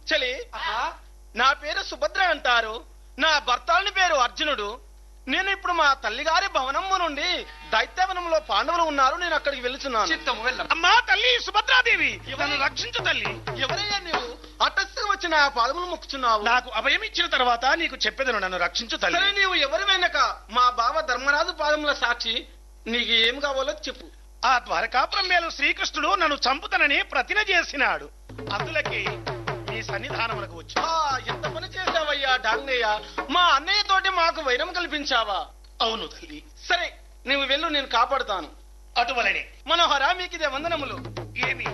చలి ఆహా, నా పేరు సుభద్ర అంటారు నా భర్తాని పేరు అర్జునుడు నేను ఇప్పుడు మా తల్లిగారి భవనము నుండి దైత్యవనంలో పాండవులు ఉన్నారు నేను అక్కడికి వెళ్తున్నాను చిత్తము వెళ్ళం అమ్మా తల్లి సుభద్రాదేవి నన్ను రక్షించు తల్లి ఎవరయ్యా నీవు అటస్సుగా వచ్చి నా పాదములు మొక్కుచున్నావు నాకు అభయం ఇచ్చిన తర్వాత నీకు చెప్పేదను నన్ను రక్షించు సరే తల్లి నీవు ఎవరి వెనక మా బావ ధర్మరాజు పాదముల సాక్షి నీకు ఏం కావాలో చెప్పు ఆ ద్వారకాపురం మేలు శ్రీకృష్ణుడు నన్ను చంపుతనని ప్రతిన చేసినాడు అందులకి మీ సన్నిధానములకు వచ్చి ఆ, ఎంత పని చేశావయ్యా డాంగయ్య మా అన్నయ్య తోటి మాకు వైరం కల్పించావా అవును తల్లి సరే నువ్వు వెళ్ళు నేను కాపాడుతాను అటువలనే మనోహర మీకు ఇదే వందనములు ఏమి